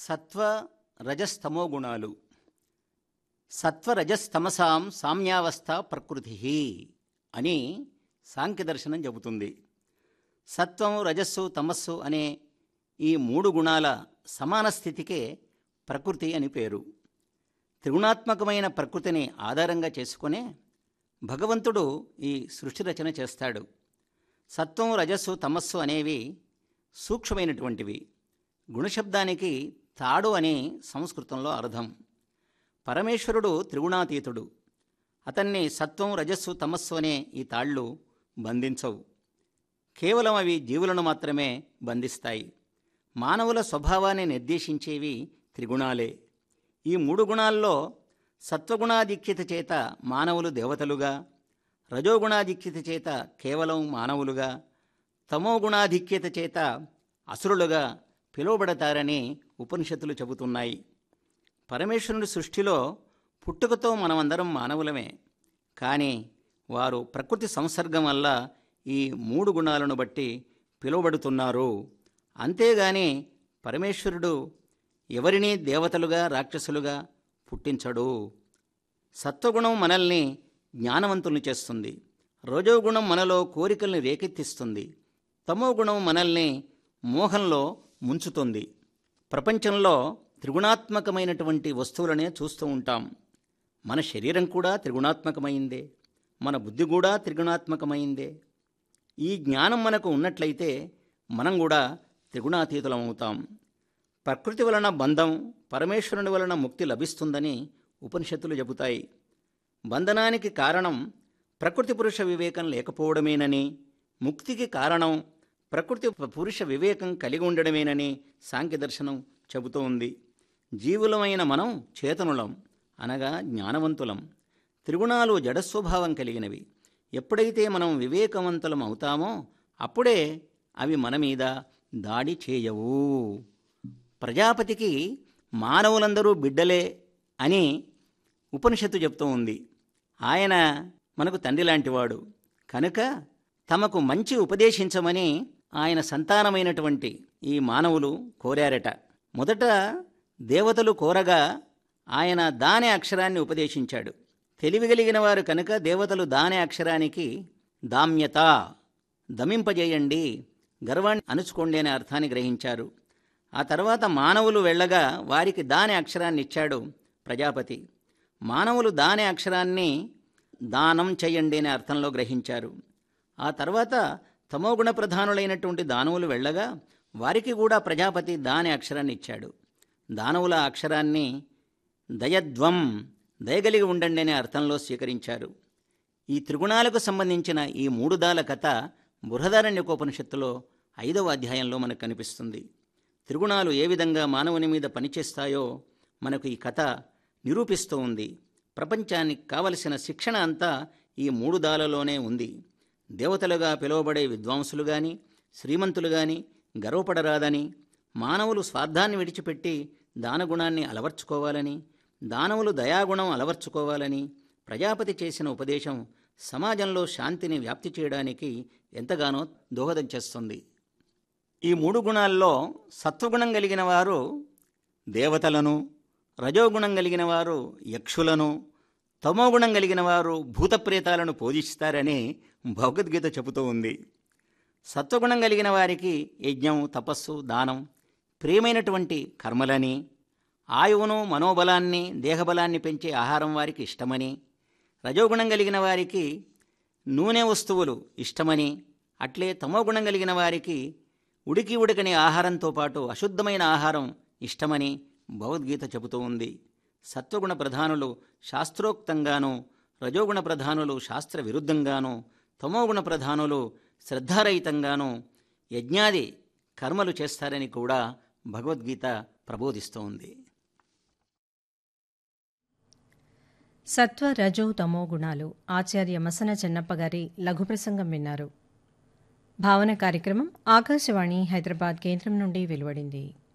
సత్వ రజస్తమో గుణాలు సత్వ రజస్తమసాం సామ్యావస్థ ప్రకృతి అని సాంఖ్యదర్శనం చెబుతుంది సత్వం రజస్సు తమస్సు అనే ఈ మూడు గుణాల సమాన స్థితికే ప్రకృతి అని పేరు త్రిగుణాత్మకమైన ప్రకృతిని ఆధారంగా చేసుకునే భగవంతుడు ఈ సృష్టి రచన చేస్తాడు సత్వం రజస్సు తమస్సు అనేవి సూక్ష్మమైనటువంటివి గుణశబ్దానికి తాడు అని సంస్కృతంలో అర్థం పరమేశ్వరుడు త్రిగుణాతీతుడు అతన్ని సత్వం రజస్సు తమస్సు అనే ఈ తాళ్ళు బంధించవు కేవలం అవి జీవులను మాత్రమే బంధిస్తాయి మానవుల స్వభావాన్ని నిర్దేశించేవి త్రిగుణాలే ఈ మూడు గుణాల్లో సత్వగుణాధిక్యత చేత మానవులు దేవతలుగా రజోగుణాధిక్యత చేత కేవలం మానవులుగా తమోగుణాధిక్యత చేత అసురులుగా పిలువబడతారని ఉపనిషత్తులు చెబుతున్నాయి పరమేశ్వరుని సృష్టిలో పుట్టుకతో మనమందరం మానవులమే కానీ వారు ప్రకృతి సంసర్గం వల్ల ఈ మూడు గుణాలను బట్టి పిలువబడుతున్నారు అంతేగాని పరమేశ్వరుడు ఎవరినీ దేవతలుగా రాక్షసులుగా పుట్టించడు సత్వగుణం మనల్ని జ్ఞానవంతుల్ని చేస్తుంది రజోగుణం మనలో కోరికల్ని రేకెత్తిస్తుంది తమో గుణం మనల్ని మోహంలో ముంచుతుంది ప్రపంచంలో త్రిగుణాత్మకమైనటువంటి వస్తువులనే చూస్తూ ఉంటాం మన శరీరం కూడా త్రిగుణాత్మకమైందే మన బుద్ధి కూడా త్రిగుణాత్మకమైందే ఈ జ్ఞానం మనకు ఉన్నట్లయితే మనం కూడా త్రిగుణాతీతులం అవుతాం ప్రకృతి వలన బంధం పరమేశ్వరుని వలన ముక్తి లభిస్తుందని ఉపనిషత్తులు చెబుతాయి బంధనానికి కారణం ప్రకృతి పురుష వివేకం లేకపోవడమేనని ముక్తికి కారణం ప్రకృతి పురుష వివేకం కలిగి ఉండడమేనని సాంఖ్యదర్శనం చెబుతూ ఉంది జీవులమైన మనం చేతనులం అనగా జ్ఞానవంతులం త్రిగుణాలు జడస్వభావం కలిగినవి ఎప్పుడైతే మనం వివేకవంతులం అవుతామో అప్పుడే అవి మన మీద దాడి చేయవు ప్రజాపతికి మానవులందరూ బిడ్డలే అని ఉపనిషత్తు చెప్తూ ఉంది ఆయన మనకు తండ్రి లాంటివాడు కనుక తమకు మంచి ఉపదేశించమని ఆయన సంతానమైనటువంటి ఈ మానవులు కోరారట మొదట దేవతలు కోరగా ఆయన దానే అక్షరాన్ని ఉపదేశించాడు తెలివిగలిగిన వారు కనుక దేవతలు దానే అక్షరానికి దామ్యత దమింపజేయండి గర్వాన్ని అణుచుకోండి అనే అర్థాన్ని గ్రహించారు ఆ తర్వాత మానవులు వెళ్ళగా వారికి దాని అక్షరాన్ని ఇచ్చాడు ప్రజాపతి మానవులు దాని అక్షరాన్ని దానం చెయ్యండి అనే అర్థంలో గ్రహించారు ఆ తర్వాత తమోగుణ ప్రధానులైనటువంటి దానవులు వెళ్ళగా వారికి కూడా ప్రజాపతి దాని అక్షరాన్ని ఇచ్చాడు దానవుల అక్షరాన్ని దయద్వం దయగలిగి ఉండండి అనే అర్థంలో స్వీకరించారు ఈ త్రిగుణాలకు సంబంధించిన ఈ మూడు దాల కథ బృహదారణ్యకోపనిషత్తులో ఐదవ అధ్యాయంలో మనకు కనిపిస్తుంది త్రిగుణాలు ఏ విధంగా మానవుని మీద పనిచేస్తాయో మనకు ఈ కథ నిరూపిస్తూ ఉంది ప్రపంచానికి కావలసిన శిక్షణ అంతా ఈ మూడు దాలలోనే ఉంది దేవతలుగా పిలువబడే విద్వాంసులు గాని శ్రీమంతులు గాని గర్వపడరాదని మానవులు స్వార్థాన్ని విడిచిపెట్టి దానగుణాన్ని అలవర్చుకోవాలని దానవులు దయాగుణం అలవర్చుకోవాలని ప్రజాపతి చేసిన ఉపదేశం సమాజంలో శాంతిని వ్యాప్తి చేయడానికి ఎంతగానో దోహదం చేస్తుంది ఈ మూడు గుణాల్లో సత్వగుణం కలిగిన వారు దేవతలను రజోగుణం కలిగిన వారు యక్షులను తమోగుణం కలిగిన వారు భూతప్రేతాలను పూజిస్తారని భగవద్గీత చెబుతూ ఉంది సత్వగుణం కలిగిన వారికి యజ్ఞం తపస్సు దానం ప్రియమైనటువంటి కర్మలని ఆయువును మనోబలాన్ని దేహబలాన్ని పెంచే ఆహారం వారికి ఇష్టమని రజోగుణం కలిగిన వారికి నూనె వస్తువులు ఇష్టమని అట్లే తమోగుణం కలిగిన వారికి ఉడికి ఉడకని ఆహారంతో పాటు అశుద్ధమైన ఆహారం ఇష్టమని భగవద్గీత చెబుతూ ఉంది సత్వగుణ ప్రధానులు శాస్త్రోక్తంగాను రజోగుణ ప్రధానులు శాస్త్ర విరుద్ధంగాను తమోగుణ ప్రధానులు శ్రద్ధారహితంగాను యజ్ఞాది కర్మలు చేస్తారని కూడా భగవద్గీత ప్రబోధిస్తూ ఉంది సత్వ రజో తమో గుణాలు ఆచార్య మసన చెన్నప్ప గారి లఘు ప్రసంగం విన్నారు భావన కార్యక్రమం ఆకాశవాణి హైదరాబాద్ కేంద్రం నుండి వెలువడింది